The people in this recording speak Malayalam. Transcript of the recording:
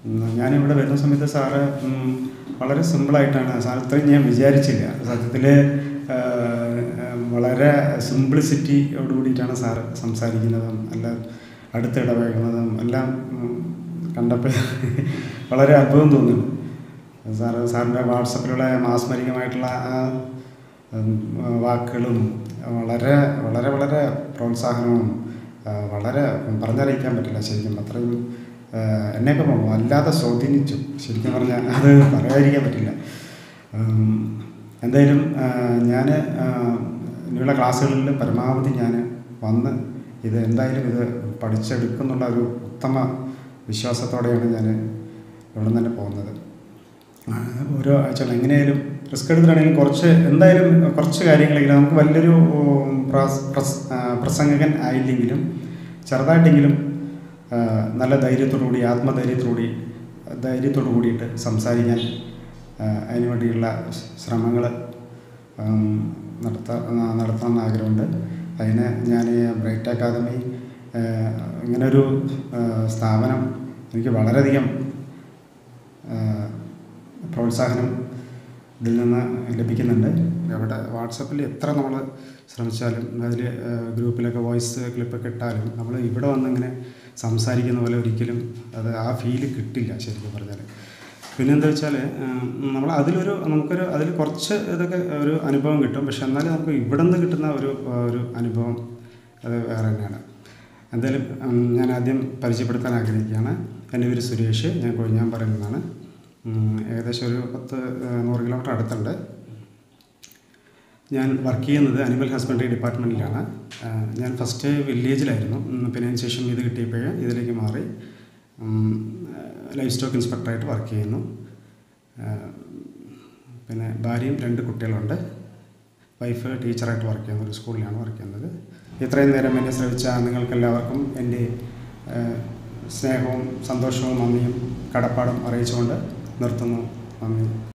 ഉം, ഞാനിവിടെ വരുന്ന സമയത്ത് സാറ് ഉം, വളരെ സിമ്പിളായിട്ടാണ് സാർ ഇത്രയും ഞാൻ വിചാരിച്ചില്ല സത്യത്തിൽ വളരെ സിംപ്ലിസിറ്റിയോട് കൂടിയിട്ടാണ് സാറ് സംസാരിക്കുന്നതും അല്ല അടുത്തിടപഴകുന്നതും എല്ലാം ഉം, കണ്ടപ്പോൾ വളരെ അത്ഭുതം തോന്നുന്നു സാറ് സാറിൻ്റെ വാട്സപ്പിലുള്ള മാസ്മരികമായിട്ടുള്ള ആ ഉം, വാക്കുകളും വളരെ വളരെ വളരെ പ്രോത്സാഹനവും ആ, വളരെ പറഞ്ഞറിയിക്കാൻ പറ്റില്ല ശരിക്കും അത്രയും ആ, എന്നെയൊക്കെ വല്ലാതെ സ്വാധീനിച്ചു ശരിക്കും പറഞ്ഞാൽ അത് പറയാതിരിക്കാൻ പറ്റില്ല ഉം, എന്തായാലും ഞാൻ ഇനിയുള്ള ക്ലാസ്സുകളിൽ പരമാവധി ഞാൻ വന്ന് ഇത് എന്തായാലും ഇത് പഠിച്ചെടുക്കുന്നുള്ള ഒരു ഉത്തമ വിശ്വാസത്തോടെയാണ് ഞാൻ ഇവിടെ നിന്ന് തന്നെ പോകുന്നത് ആ, ഓരോ ആഴ്ചകൾ എങ്ങനെയായാലും റിസ്ക് എടുത്തിട്ടാണെങ്കിലും കുറച്ച് എന്തായാലും കുറച്ച് കാര്യങ്ങളെങ്കിലും നമുക്ക് വലിയൊരു ഉം, പ്രസ്- പ്രസ്- ആ, പ്രസംഗകൻ ആയില്ലെങ്കിലും ചെറുതായിട്ടെങ്കിലും ആ, നല്ല ധൈര്യത്തോടുകൂടി ആത്മധൈര്യത്തോടുകൂടി ധൈര്യത്തോടു കൂടിയിട്ട് സംസാരിക്കാൻ ആ, അതിനു വേണ്ടിയുള്ള ശ്രമങ്ങൾ നടത്താൻ നടത്തണമെന്ന് ആഗ്രഹമുണ്ട് അതിന് ഞാൻ ബ്രൈറ്റ് അക്കാദമി ആ, ഇങ്ങനൊരു ആ, സ്ഥാപനം എനിക്ക് വളരെയധികം ആ, പ്രോത്സാഹനം ഇതിൽ നിന്ന് ലഭിക്കുന്നുണ്ട് അവിടെ വാട്സപ്പിൽ എത്ര നമ്മൾ ശ്രമിച്ചാലും അതിൽ ഗ്രൂപ്പിലൊക്കെ വോയിസ് ക്ലിപ്പൊക്കെ ഇട്ടാലും നമ്മൾ ഇവിടെ വന്നിങ്ങനെ സംസാരിക്കുന്ന പോലെ ഒരിക്കലും അത് ആ ഫീല് കിട്ടില്ല ശരിക്കും പറഞ്ഞാൽ പിന്നെ എന്താ വെച്ചാൽ നമ്മൾ അതിലൊരു നമുക്കൊരു അതിൽ കുറച്ച് ഇതൊക്കെ ഒരു അനുഭവം കിട്ടും പക്ഷെ എന്നാലും നമുക്ക് ഇവിടെ നിന്ന് കിട്ടുന്ന ഒരു ഒരു അനുഭവം അത് വേറെ തന്നെയാണ് എന്തായാലും ഉം, ഞാൻ ആദ്യം പരിചയപ്പെടുത്താൻ ആഗ്രഹിക്കുകയാണ് എൻ്റെ പേര് സുരേഷ് ഞാൻ കൊഴിഞ്ഞാൻ പറയുന്നതാണ് ഉം, ഏകദേശം ഒരു പത്ത് ഏഹ്, നൂറ് കിലോമീറ്റർ അടുത്തുണ്ട് ഞാൻ വർക്ക് ചെയ്യുന്നത് അനിമൽ ഹസ്ബൻഡറി ഡിപ്പാർട്ട്മെൻറ്റിലാണ് ആഹ്, ഞാൻ ഫസ്റ്റ് വില്ലേജിലായിരുന്നു ഉം, പിന്നെ അതിന് ശേഷം ഇത് കിട്ടിയപ്പോൾ ഇതിലേക്ക് മാറി ലൈഫ് സ്റ്റോക്ക് ഇൻസ്പെക്ടറായിട്ട് വർക്ക് ചെയ്യുന്നു ആഹ്, പിന്നെ ഭാര്യയും രണ്ട് കുട്ടികളുണ്ട് വൈഫ് ടീച്ചറായിട്ട് വർക്ക് ചെയ്യുന്ന ഒരു സ്കൂളിലാണ് വർക്ക് ചെയ്യുന്നത് ഇത്രയും നേരം എന്നെ ശ്രമിച്ച നിങ്ങൾക്കെല്ലാവർക്കും എൻ്റെ ഏഹ്, സ്നേഹവും സന്തോഷവും നന്ദിയും കടപ്പാടും അറിയിച്ചുകൊണ്ട് നിർത്തുന്നു നന്ദി